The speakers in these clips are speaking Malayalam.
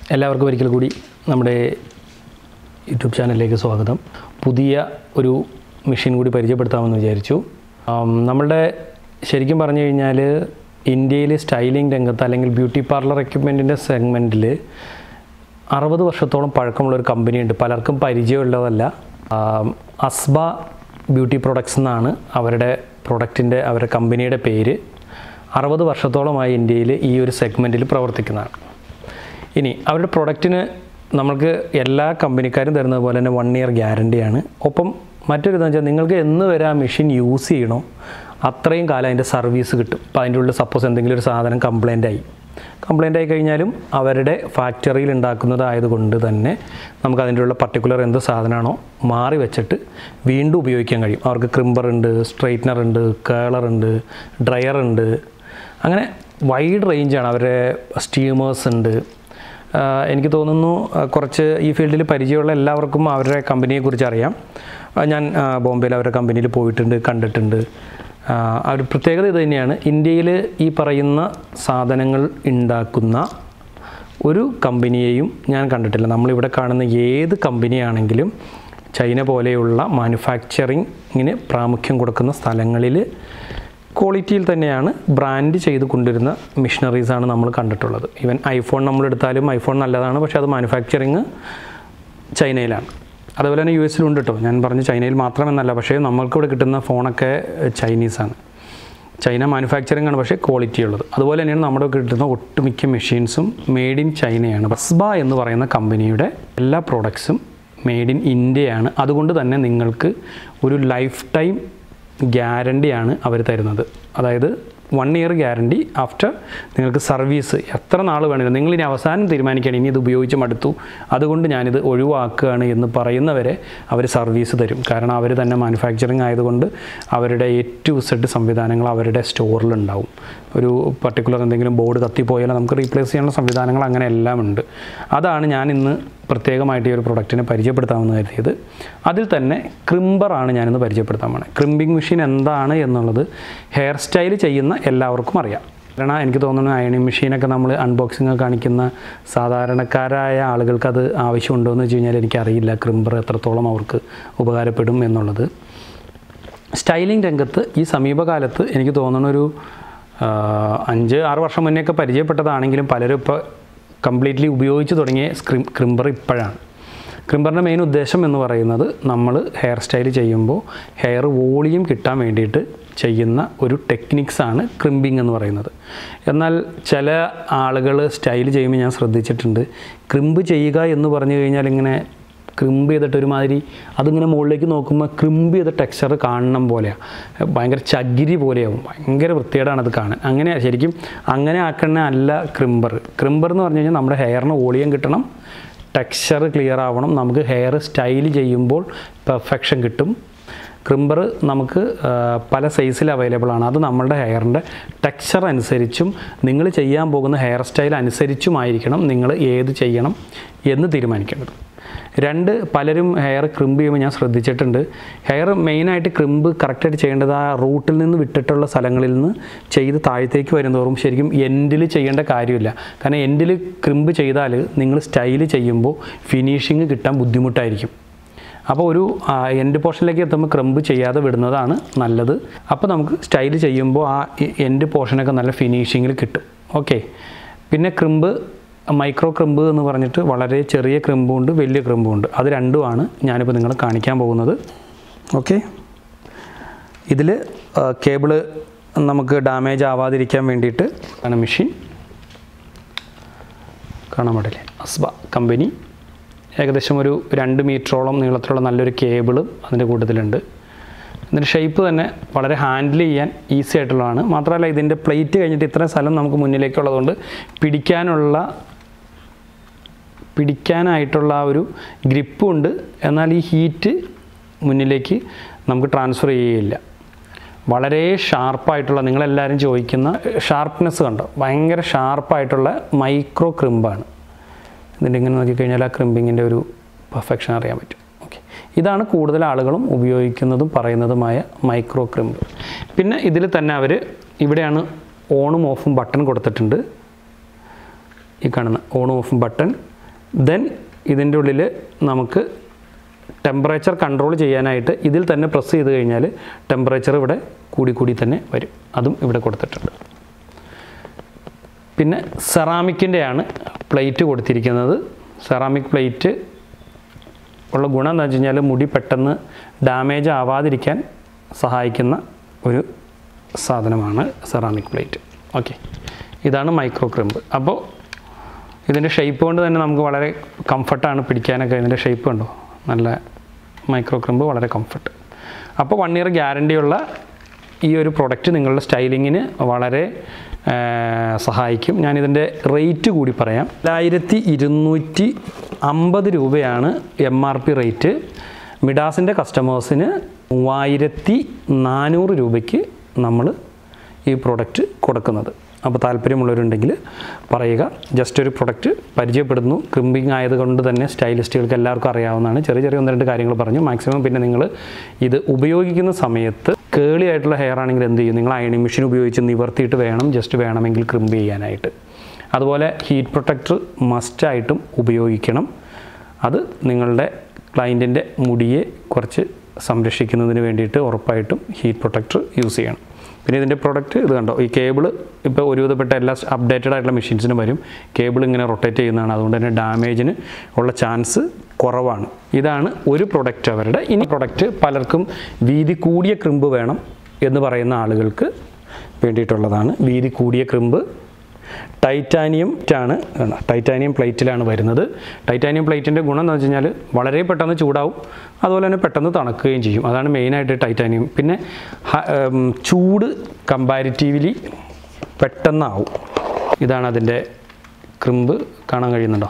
എല്ലാവർക്കും ഒരിക്കൽ കൂടി നമ്മുടെ യൂട്യൂബ് ചാനലിലേക്ക് സ്വാഗതം പുതിയ ഒരു മെഷീൻ കൂടി പരിചയപ്പെടുത്താമെന്ന് വിചാരിച്ചു ആം, നമ്മളുടെ ശരിക്കും പറഞ്ഞു കഴിഞ്ഞാൽ ഇന്ത്യയിൽ സ്റ്റൈലിംഗ് രംഗത്ത് അല്ലെങ്കിൽ ബ്യൂട്ടി പാർലർ എക്യുപ്മെൻറ്റിൻ്റെ സെഗ്മെൻറ്റിൽ അറുപത് വർഷത്തോളം പഴക്കമുള്ള ഒരു കമ്പനിയുണ്ട് പലർക്കും പരിചയമുള്ളതല്ല ആം, അസ്ബ ബ്യൂട്ടി പ്രൊഡക്ട്സ് എന്നാണ് അവരുടെ പ്രൊഡക്റ്റിൻ്റെ അവരുടെ കമ്പനിയുടെ പേര് അറുപത് വർഷത്തോളമായി ഇന്ത്യയിൽ ഈ ഒരു സെഗ്മെൻറ്റിൽ പ്രവർത്തിക്കുന്നതാണ് ഇനി അവരുടെ പ്രൊഡക്റ്റിന് നമ്മൾക്ക് എല്ലാ കമ്പനിക്കാരും തരുന്നത് പോലെ തന്നെ വൺ ഇയർ ഗ്യാരണ്ടിയാണ് ഒപ്പം മറ്റൊരു ഇതെന്ന് വെച്ചാൽ നിങ്ങൾക്ക് എന്ന് വരെ ആ മെഷീൻ യൂസ് ചെയ്യണോ അത്രയും കാലം അതിൻ്റെ സർവീസ് കിട്ടും അപ്പോൾ അതിൻ്റെ ഉള്ളിൽ സപ്പോസ് എന്തെങ്കിലും ഒരു സാധനം കംപ്ലൈൻ്റ് ആയി കംപ്ലൈൻ്റ് ആയി കഴിഞ്ഞാലും അവരുടെ ഫാക്ടറിയിൽ ഉണ്ടാക്കുന്നതായതുകൊണ്ട് തന്നെ നമുക്ക് അതിൻ്റെ ഉള്ള പർട്ടിക്കുലർ എന്ത് സാധനമാണോ മാറി വെച്ചിട്ട് വീണ്ടും ഉപയോഗിക്കാൻ കഴിയും അവർക്ക് ക്രിമ്പർ ഉണ്ട് സ്ട്രെയിറ്റ്നർ ഉണ്ട് കേളർ ഉണ്ട് ഡ്രയർ ഉണ്ട് അങ്ങനെ വൈഡ് റേഞ്ചാണ് അവരുടെ സ്റ്റീമേഴ്സ് ഉണ്ട് ആഹ് എനിക്ക് തോന്നുന്നു ആഹ് കുറച്ച് ഈ ഫീൽഡിൽ പരിചയമുള്ള എല്ലാവർക്കും അവരുടെ കമ്പനിയെക്കുറിച്ച് അറിയാം ആഹ് ഞാൻ ആഹ് ബോംബെയിൽ അവരുടെ കമ്പനിയിൽ പോയിട്ടുണ്ട് കണ്ടിട്ടുണ്ട് ആഹ് ആ ഒരു പ്രത്യേകത ഇത് തന്നെയാണ് ഇന്ത്യയിൽ ഈ പറയുന്ന സാധനങ്ങൾ ഉണ്ടാക്കുന്ന ഒരു കമ്പനിയെയും ഞാൻ കണ്ടിട്ടില്ല നമ്മളിവിടെ കാണുന്ന ഏത് കമ്പനിയാണെങ്കിലും ചൈന പോലെയുള്ള മാനുഫാക്ചറിങ്ങിന് പ്രാമുഖ്യം കൊടുക്കുന്ന സ്ഥലങ്ങളിൽ ക്വാളിറ്റിയിൽ തന്നെയാണ് ബ്രാൻഡ് ചെയ്ത് കൊണ്ടിരുന്ന മിഷനറീസാണ് നമ്മൾ കണ്ടിട്ടുള്ളത് ഈവൻ ഐഫോൺ നമ്മളെടുത്താലും ഐഫോൺ നല്ലതാണ് പക്ഷേ അത് മാനുഫാക്ചറിങ് ചൈനയിലാണ് അതുപോലെ തന്നെ യു എസിലുണ്ട് കേട്ടോ ഞാൻ പറഞ്ഞു ചൈനയിൽ മാത്രമെന്നല്ല പക്ഷേ നമ്മൾക്കിവിടെ കിട്ടുന്ന ഫോണൊക്കെ ചൈനീസാണ് ചൈന മാനുഫാക്ചറിങ് ആണ് പക്ഷേ ക്വാളിറ്റി ഉള്ളത് അതുപോലെ തന്നെയാണ് നമ്മുടെ കിട്ടുന്ന ഒട്ടുമിക്ക മെഷീൻസും മെയ്ഡ് ഇൻ ചൈനയാണ് ബസ്ബ എന്ന് പറയുന്ന കമ്പനിയുടെ എല്ലാ പ്രോഡക്ട്സും മെയ്ഡ് ഇൻ ഇന്ത്യയാണ് അതുകൊണ്ട് തന്നെ നിങ്ങൾക്ക് ഒരു ലൈഫ് ടൈം ഗ്യാരണ്ടിയാണ് അവർ തരുന്നത് അതായത് വൺ ഇയർ ഗ്യാരണ്ടി ആഫ്റ്റർ നിങ്ങൾക്ക് സർവീസ് എത്ര നാൾ വേണമെങ്കിലും നിങ്ങൾ ഇനി അവസാനം തീരുമാനിക്കുകയാണ് ഇനി ഇത് ഉപയോഗിച്ച് മടുത്തു അതുകൊണ്ട് ഞാനിത് ഒഴിവാക്കുകയാണ് എന്ന് പറയുന്നവരെ അവർ സർവീസ് തരും കാരണം അവർ തന്നെ മാനുഫാക്ചറിങ് ആയതുകൊണ്ട് അവരുടെ എ ടു സെഡ് സംവിധാനങ്ങൾ അവരുടെ സ്റ്റോറിലുണ്ടാവും ഒരു പർട്ടിക്കുലർ എന്തെങ്കിലും ബോർഡ് കത്തിപ്പോയാൽ നമുക്ക് റീപ്ലേസ് ചെയ്യാനുള്ള സംവിധാനങ്ങൾ അങ്ങനെ എല്ലാം ഉണ്ട് അതാണ് ഞാൻ ഇന്ന് പ്രത്യേകമായിട്ട് ഈ ഒരു പ്രൊഡക്റ്റിനെ പരിചയപ്പെടുത്താമെന്ന് കരുതിയത് അതിൽ തന്നെ ക്രിമ്പറാണ് ഞാനിന്ന് പരിചയപ്പെടുത്താൻ പോണത് ക്രിമ്പിംഗ് മെഷീൻ എന്താണ് എന്നുള്ളത് ഹെയർ സ്റ്റൈൽ ചെയ്യുന്ന എല്ലാവർക്കും അറിയാം കാരണം എനിക്ക് തോന്നുന്നു അയണിങ് മെഷീനൊക്കെ നമ്മൾ അൺബോക്സിങ് കാണിക്കുന്ന സാധാരണക്കാരായ ആളുകൾക്ക് അത് ആവശ്യമുണ്ടോ എന്ന് വെച്ച് കഴിഞ്ഞാൽ എനിക്കറിയില്ല ക്രിമ്പർ എത്രത്തോളം അവർക്ക് ഉപകാരപ്പെടും എന്നുള്ളത് സ്റ്റൈലിംഗ് രംഗത്ത് ഈ സമീപകാലത്ത് എനിക്ക് തോന്നുന്ന ഒരു ആ, അഞ്ച് ആറ് വർഷം മുന്നേയൊക്കെ പരിചയപ്പെട്ടതാണെങ്കിലും പലരും ഇപ്പോൾ കംപ്ലീറ്റ്ലി ഉപയോഗിച്ച് തുടങ്ങിയ സ്ക്രിം ക്രിമ്പർ ഇപ്പോഴാണ് ക്രിമ്പറിൻ്റെ മെയിൻ ഉദ്ദേശം എന്ന് പറയുന്നത് നമ്മൾ ഹെയർ സ്റ്റൈൽ ചെയ്യുമ്പോൾ ഹെയർ വോളിയം കിട്ടാൻ വേണ്ടിയിട്ട് ചെയ്യുന്ന ഒരു ടെക്നിക്സാണ് ക്രിമ്പിംഗ് എന്ന് പറയുന്നത് എന്നാൽ ചില ആളുകൾ സ്റ്റൈൽ ചെയ്യുമ്പോൾ ഞാൻ ശ്രദ്ധിച്ചിട്ടുണ്ട് ക്രിമ്പ് ചെയ്യുക എന്ന് പറഞ്ഞു കഴിഞ്ഞാൽ ഇങ്ങനെ ക്രിമ്പ് ചെയ്തിട്ട് ഒരുമാതിരി അതിങ്ങനെ മുകളിലേക്ക് നോക്കുമ്പോൾ ക്രിമ്പ് ചെയ്ത ടെക്സ്ചർ കാണണം പോലെയാണ് ഭയങ്കര ചകിരി പോലെയാവും ഭയങ്കര വൃത്തികേടാണ് അത് കാണാൻ അങ്ങനെ ശരിക്കും അങ്ങനെ ആക്കണ അല്ല ക്രിമ്പർ ക്രിമ്പർ എന്ന് പറഞ്ഞു കഴിഞ്ഞാൽ നമ്മുടെ ഹെയറിന് വോളിയം കിട്ടണം ടെക്സ്ചർ ക്ലിയർ ആവണം നമുക്ക് ഹെയർ സ്റ്റൈൽ ചെയ്യുമ്പോൾ പെർഫെക്ഷൻ കിട്ടും ക്രിമ്പർ നമുക്ക് ആ, പല സൈസിൽ അവൈലബിൾ ആണ് അത് നമ്മളുടെ ഹെയറിൻ്റെ ടെക്സ്ചർ അനുസരിച്ചും നിങ്ങൾ ചെയ്യാൻ പോകുന്ന ഹെയർ സ്റ്റൈൽ അനുസരിച്ചുമായിരിക്കണം നിങ്ങൾ ഏത് ചെയ്യണം എന്ന് തീരുമാനിക്കേണ്ടത് രണ്ട് പലരും ഹെയർ ക്രിമ്പ് ചെയ്യുമ്പോൾ ഞാൻ ശ്രദ്ധിച്ചിട്ടുണ്ട് ഹെയർ മെയിനായിട്ട് ക്രിമ്പ് കറക്റ്റായിട്ട് ചെയ്യേണ്ടത് ആ റൂട്ടിൽ നിന്ന് വിട്ടിട്ടുള്ള സ്ഥലങ്ങളിൽ നിന്ന് ചെയ്ത് താഴത്തേക്ക് വരുന്നതോറും ശരിക്കും എൻഡിൽ ചെയ്യേണ്ട കാര്യമില്ല കാരണം എൻഡിൽ ക്രിമ്പ് ചെയ്താൽ നിങ്ങൾ സ്റ്റൈൽ ചെയ്യുമ്പോൾ ഫിനിഷിങ് കിട്ടാൻ ബുദ്ധിമുട്ടായിരിക്കും അപ്പോൾ ഒരു എൻഡ് പോർഷനിലേക്ക് എത്തുമ്പോൾ ക്രംബ് ചെയ്യാതെ വിടുന്നതാണ് നല്ലത് അപ്പോൾ നമുക്ക് സ്റ്റൈൽ ചെയ്യുമ്പോൾ ആ എൻഡ് പോർഷനൊക്കെ നല്ല ഫിനിഷിങ്ങിൽ കിട്ടും ഓക്കെ പിന്നെ ക്രിമ്പ് മൈക്രോ ക്രിമ്പ് എന്ന് പറഞ്ഞിട്ട് വളരെ ചെറിയ ക്രിമ്പും ഉണ്ട് വലിയ ക്രിമ്പും ഉണ്ട് അത് രണ്ടുമാണ് ഞാനിപ്പോൾ നിങ്ങളെ കാണിക്കാൻ പോകുന്നത് ഓക്കെ ഇതിൽ കേബിള് നമുക്ക് ഡാമേജ് ആവാതിരിക്കാൻ വേണ്ടിയിട്ട് ആണ് മെഷീൻ കാണാൻ പാടില്ലേ അസ്ബ കമ്പനി ഏകദേശം ഒരു രണ്ട് മീറ്ററോളം നീളത്തിലുള്ള നല്ലൊരു കേബിളും അതിൻ്റെ കൂട്ടത്തിലുണ്ട് ഇതിൻ്റെ ഷേപ്പ് തന്നെ വളരെ ഹാൻഡിൽ ചെയ്യാൻ ഈസി ആയിട്ടുള്ളതാണ് മാത്രമല്ല ഇതിൻ്റെ പ്ലേറ്റ് കഴിഞ്ഞിട്ട് ഇത്രയും സ്ഥലം നമുക്ക് മുന്നിലേക്കുള്ളതുകൊണ്ട് പിടിക്കാനുള്ള പിടിക്കാനായിട്ടുള്ള ആ ഒരു ഗ്രിപ്പും ഉണ്ട് എന്നാൽ ഈ ഹീറ്റ് മുന്നിലേക്ക് നമുക്ക് ട്രാൻസ്ഫർ ചെയ്യുകയില്ല വളരെ ഷാർപ്പായിട്ടുള്ള നിങ്ങളെല്ലാവരും ചോദിക്കുന്ന ഷാർപ്നെസ് കണ്ടോ ഭയങ്കര ഷാർപ്പായിട്ടുള്ള മൈക്രോ ക്രിമ്പാണ് ഇതിൻ്റെ ഇങ്ങനെ നോക്കിക്കഴിഞ്ഞാൽ ആ ക്രിമ്പിങ്ങിൻ്റെ ഒരു പെർഫെക്ഷൻ അറിയാൻ പറ്റും ഓക്കെ ഇതാണ് കൂടുതൽ ആളുകളും ഉപയോഗിക്കുന്നതും പറയുന്നതുമായ മൈക്രോ ക്രിമ്പ് പിന്നെ ഇതിൽ തന്നെ അവർ ഇവിടെയാണ് ഓണും ഓഫും ബട്ടൺ കൊടുത്തിട്ടുണ്ട് ഈ കാണുന്ന ഓണും ഓഫും ബട്ടൺ ദെൻ ഇതിൻ്റെ ഉള്ളിൽ നമുക്ക് ടെമ്പറേച്ചർ കൺട്രോൾ ചെയ്യാനായിട്ട് ഇതിൽ തന്നെ പ്രസ് ചെയ്ത് കഴിഞ്ഞാൽ ടെമ്പറേച്ചർ ഇവിടെ കൂടി കൂടി തന്നെ വരും അതും ഇവിടെ കൊടുത്തിട്ടുണ്ട് പിന്നെ സെറാമിക്കിൻ്റെയാണ് പ്ലേറ്റ് കൊടുത്തിരിക്കുന്നത് സെറാമിക് പ്ലേറ്റ് ഉള്ള ഗുണം എന്താ വെച്ച് കഴിഞ്ഞാൽ മുടി പെട്ടെന്ന് ഡാമേജ് ആവാതിരിക്കാൻ സഹായിക്കുന്ന ഒരു സാധനമാണ് സെറാമിക് പ്ലേറ്റ് ഓക്കെ ഇതാണ് മൈക്രോ ക്രിമ്പ് അപ്പോൾ ഇതിൻ്റെ ഷേപ്പ് കൊണ്ട് തന്നെ നമുക്ക് വളരെ കംഫർട്ടാണ് പിടിക്കാനൊക്കെ ഇതിൻ്റെ ഷേപ്പ് കണ്ടോ നല്ല മൈക്രോ ക്രിമ്പ് വളരെ കംഫർട്ട് അപ്പോൾ വൺ ഇയർ ഗ്യാരണ്ടിയുള്ള ഈ ഒരു പ്രൊഡക്റ്റ് നിങ്ങളുടെ സ്റ്റൈലിങ്ങിന് വളരെ ആ, സഹായിക്കും ഞാനിതിൻ്റെ റേറ്റ് കൂടി പറയാം രണ്ടായിരത്തി ഇരുന്നൂറ്റി അമ്പത് രൂപയാണ് എം ആർ പി റേറ്റ് മിഡാസിൻ്റെ കസ്റ്റമേഴ്സിന് മൂവായിരത്തി നാനൂറ് രൂപയ്ക്ക് നമ്മൾ ഈ പ്രൊഡക്റ്റ് കൊടുക്കുന്നത് അപ്പോൾ താല്പര്യമുള്ളവരുണ്ടെങ്കിൽ പറയുക ജസ്റ്റ് ഒരു പ്രൊഡക്റ്റ് പരിചയപ്പെടുന്നു ക്രിമ്പിങ് ആയതുകൊണ്ട് തന്നെ സ്റ്റൈലിസ്റ്റുകൾക്ക് എല്ലാവർക്കും അറിയാവുന്നതാണ് ചെറിയ ചെറിയ ഒന്ന് രണ്ട് കാര്യങ്ങൾ പറഞ്ഞു മാക്സിമം പിന്നെ നിങ്ങൾ ഇത് ഉപയോഗിക്കുന്ന സമയത്ത് കേളി ആയിട്ടുള്ള ഹെയർ ആണെങ്കിൽ എന്ത് ചെയ്യും നിങ്ങൾ അയണിങ് മെഷീൻ ഉപയോഗിച്ച് നിവർത്തിയിട്ട് വേണം ജസ്റ്റ് വേണമെങ്കിൽ ക്രിമ്പ് ചെയ്യാനായിട്ട് അതുപോലെ ഹീറ്റ് പ്രൊട്ടക്ടർ മസ്റ്റായിട്ടും ഉപയോഗിക്കണം അത് നിങ്ങളുടെ ക്ലയൻറ്റിൻ്റെ മുടിയെ കുറച്ച് സംരക്ഷിക്കുന്നതിന് വേണ്ടിയിട്ട് ഉറപ്പായിട്ടും ഹീറ്റ് പ്രൊട്ടക്ടർ യൂസ് ചെയ്യണം പിന്നെ ഇതിൻ്റെ പ്രൊഡക്റ്റ് ഇത് കണ്ടോ ഈ കേബിൾ ഇപ്പോൾ ഒരുവിധപ്പെട്ട എല്ലാ അപ്ഡേറ്റഡ് ആയിട്ടുള്ള മെഷീൻസിനും വരും കേബിൾ ഇങ്ങനെ റൊട്ടേറ്റ് ചെയ്യുന്നതാണ് അതുകൊണ്ട് തന്നെ ഡാമേജിന് ഉള്ള ചാൻസ് കുറവാണ് ഇതാണ് ഒരു പ്രൊഡക്റ്റ് അവരുടെ ഇനി പ്രൊഡക്റ്റ് പലർക്കും വീതി കൂടിയ ക്രിമ്പ് വേണം എന്ന് പറയുന്ന ആളുകൾക്ക് വേണ്ടിയിട്ടുള്ളതാണ് വീതി കൂടിയ ക്രിമ്പ് ടൈറ്റാനിയം ആണ് ടൈറ്റാനിയം പ്ലേറ്റിലാണ് വരുന്നത് ടൈറ്റാനിയം പ്ലേറ്റിൻ്റെ ഗുണം എന്ന് വെച്ച് കഴിഞ്ഞാൽ വളരെ പെട്ടെന്ന് ചൂടാവും അതുപോലെ തന്നെ പെട്ടെന്ന് തണുക്കുകയും ചെയ്യും അതാണ് മെയിനായിട്ട് ടൈറ്റാനിയം പിന്നെ ഹ- ഉം, ചൂട് കമ്പാരിറ്റീവ്ലി പെട്ടെന്നാവും ഇതാണ് അതിൻ്റെ ക്രിമ്പ് കാണാൻ കഴിയുന്നുണ്ടോ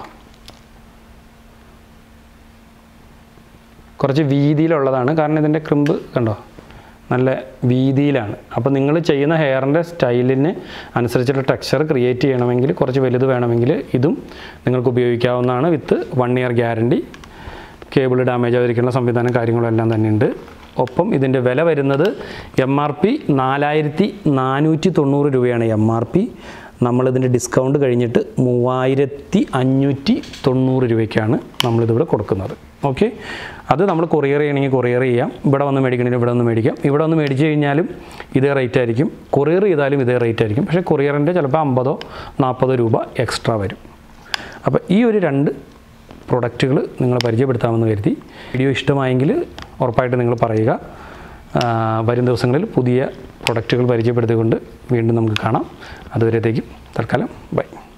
കുറച്ച് വീതിയിലുള്ളതാണ് കാരണം ഇതിൻ്റെ ക്രിമ്പ് കണ്ടോ നല്ല വീതിയിലാണ് അപ്പോൾ നിങ്ങൾ ചെയ്യുന്ന ഹെയറിൻ്റെ സ്റ്റൈലിന് അനുസരിച്ചുള്ള ടെക്സ്ചർ ക്രിയേറ്റ് ചെയ്യണമെങ്കിൽ കുറച്ച് വലുത് വേണമെങ്കിൽ ഇതും നിങ്ങൾക്ക് ഉപയോഗിക്കാവുന്നതാണ് with one year guarantee cable damage ആയിരിക്കുന്ന സംവിധാനം കാര്യങ്ങളും എല്ലാം തന്നെ ഉണ്ട് ഒപ്പം ഇതിൻ്റെ വില വരുന്നത് എം ആർ പി നാലായിരത്തി നാനൂറ്റി തൊണ്ണൂറ് രൂപയാണ് എം ആർ പി നമ്മളിതിൻ്റെ ഡിസ്കൗണ്ട് കഴിഞ്ഞിട്ട് മൂവായിരത്തി അഞ്ഞൂറ്റി തൊണ്ണൂറ് രൂപയ്ക്കാണ് നമ്മളിതിവിടെ കൊടുക്കുന്നത് ഓക്കെ അത് നമ്മൾ കൊറിയർ ചെയ്യണമെങ്കിൽ കൊറിയർ ചെയ്യാം ഇവിടെ വന്ന് മേടിക്കണമെങ്കിൽ ഇവിടെ വന്ന് മേടിക്കാം ഇവിടെ വന്ന് മേടിച്ച് കഴിഞ്ഞാലും ഇതേ റേറ്റ് ആയിരിക്കും കൊറിയർ ചെയ്താലും ഇതേ റേറ്റ് ആയിരിക്കും പക്ഷേ കൊറിയറിൻ്റെ ചിലപ്പോൾ അമ്പതോ നാൽപ്പതോ രൂപ എക്സ്ട്രാ വരും അപ്പോൾ ഈ ഒരു രണ്ട് പ്രൊഡക്റ്റുകൾ നിങ്ങൾ പരിചയപ്പെടുത്താമെന്ന് കരുതി വീഡിയോ ഇഷ്ടമായെങ്കിൽ ഉറപ്പായിട്ട് നിങ്ങൾ പറയുക ആ, വരും ദിവസങ്ങളിൽ പുതിയ പ്രൊഡക്റ്റുകൾ പരിചയപ്പെടുത്തിക്കൊണ്ട് വീണ്ടും നമുക്ക് കാണാം അതുവരത്തേക്കും തൽക്കാലം ബൈ